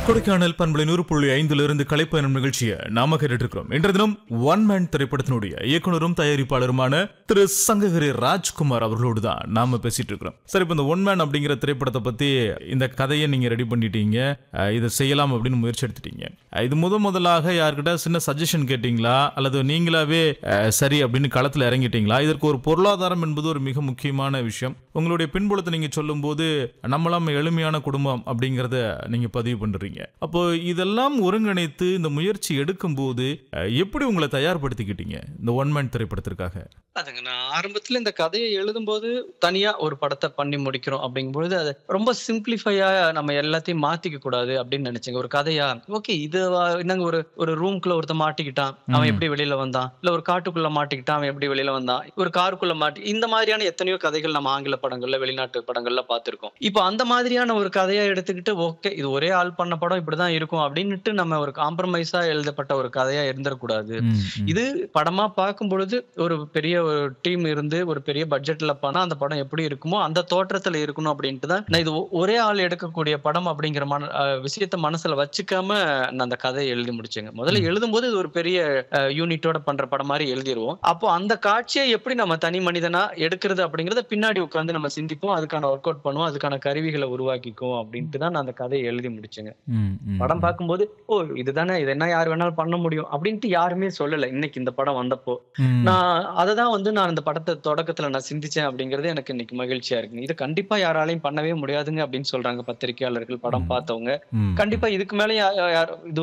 கொடைக்கானல் பண்பலை நூறு புள்ளி ஐந்துல இருந்து கலைப்பயணம் நிகழ்ச்சியை நாம கேட்டுட்டு இருக்கிறோம் இன்றைய தினம் ஒன் மேன் திரைப்படத்தினுடைய இயக்குனரும் தயாரிப்பாளருமான திரு சங்ககிரி ராஜ்குமார் அவர்களோடு தான் நாம பேசிட்டு இருக்கிறோம் சரி இப்போ இந்த ஒன் மேன் அப்படிங்கிற திரைப்படத்தை பத்தி இந்த கதையை நீங்க ரெடி பண்ணிட்டீங்க அஹ், இதை செய்யலாம் அப்படின்னு முயற்சி எடுத்துட்டீங்க அஹ், இது முத முதலாக யார்கிட்ட சின்ன சஜஷன் கேட்டீங்களா அல்லது நீங்களாவே அஹ், சரி அப்படின்னு களத்துல இறங்கிட்டீங்களா இதற்கு ஒரு பொருளாதாரம் என்பது ஒரு மிக முக்கியமான விஷயம் உங்களுடைய பின்புலத்தை நீங்க சொல்லும்போது நம்மளாம் எளிமையான குடும்பம் அப்படிங்கறத நீங்க பதிவு பண்றீங்க அப்போ இதெல்லாம் ஒருங்கிணைத்து இந்த முயற்சி எடுக்கும்போது அஹ், எப்படி உங்களை தயார்படுத்திக்கிட்டீங்க இந்த ஒன் மேன் திரைப்படத்திற்காக அதுங்க நான் ஆரம்பத்துல இந்த கதையை எழுதும்போது தனியா ஒரு படத்தை பண்ணி முடிக்கிறோம் அப்படிங்கும்பொழுது அது ரொம்ப சிம்பிளிஃபையா நம்ம எல்லாத்தையும் மாத்திக்க கூடாது அப்படின்னு நினைச்சேங்க ஒரு கதையா ஓகே இது வா- என்னங்க ஒரு ஒரு ரூம்குள்ள ஒருத்த மாட்டிக்கிட்டான் அவன் ம். எப்படி வெளியில வந்தான் இல்ல ஒரு காட்டுக்குள்ள மாட்டிக்கிட்டான் அவன் எப்படி வெளியில வந்தான் ஒரு காருக்குள்ள மாட்டி இந்த மாதிரியான எத்தனையோ கதைகள் நம்ம ஆங்கில படங்கள்ல வெளிநாட்டு படங்கள்ல பார்த்திருக்கோம் இப்போ அந்த மாதிரியான ஒரு கதையா எடுத்துக்கிட்டு ஓகே இது ஒரே ஆள் பண்ண படம் இப்படிதான் இருக்கும் அப்படின்னுட்டு நம்ம ஒரு காம்ப்ரமைஸா எழுதப்பட்ட ஒரு கதையா இருந்துடக்கூடாது ம், ம். இது படமா பார்க்கும் பொழுது ஒரு பெரிய ஒரு டீம் இருந்து ஒரு பெரிய பட்ஜெட்ல பண்ணா அந்த படம் எப்படி இருக்குமோ அந்த தோற்றத்துல இருக்கணும் அப்படின்ட்டு தான் நான் இது ஒ- ஒரே ஆள் எடுக்கக்கூடிய படம் அப்படிங்கிற மன அஹ் விஷயத்த மனசுல வச்சுக்காம நான் அந்த கதையை எழுதி முடிச்சேங்க முதல்ல எழுதும்போது இது ஒரு பெரிய யூனிட்டோட பண்ற படம் மாதிரி எழுதிருவோம் அப்போ அந்த காட்சியை எப்படி நம்ம தனி மனிதனா எடுக்கிறது அப்படிங்கறத பின்னாடி உட்கார்ந்து நம்ம சிந்திப்போம் அதுக்கான ஒர்க் அவுட் பண்ணுவோம் அதுக்கான கருவிகளை உருவாக்கிக்குவோம் அப்படின்ட்டு தான் நான் அந்த கதையை எழுதி முடிச்சேங்க ம், ம். படம் பார்க்கும்போது ஓ இதுதானே இது என்ன யார் வேணாலும் பண்ண முடியும் அப்படின்ட்டு யாருமே சொல்லல இன்னைக்கு இந்த படம் வந்தப்போ ம். நான் அததான் வந்து நான் இந்த படத்தை தொடக்கத்துல நான் சிந்திச்சேன் அப்படிங்கிறது எனக்கு இன்னைக்கு மகிழ்ச்சியா இருக்கு இது கண்டிப்பா யாராலையும் பண்ணவே முடியாதுங்க அப்படின்னு சொல்றாங்க பத்திரிகையாளர்கள் படம் ம். பார்த்தவங்க ம். கண்டிப்பா இதுக்கு மேல யா- யா- யார் இது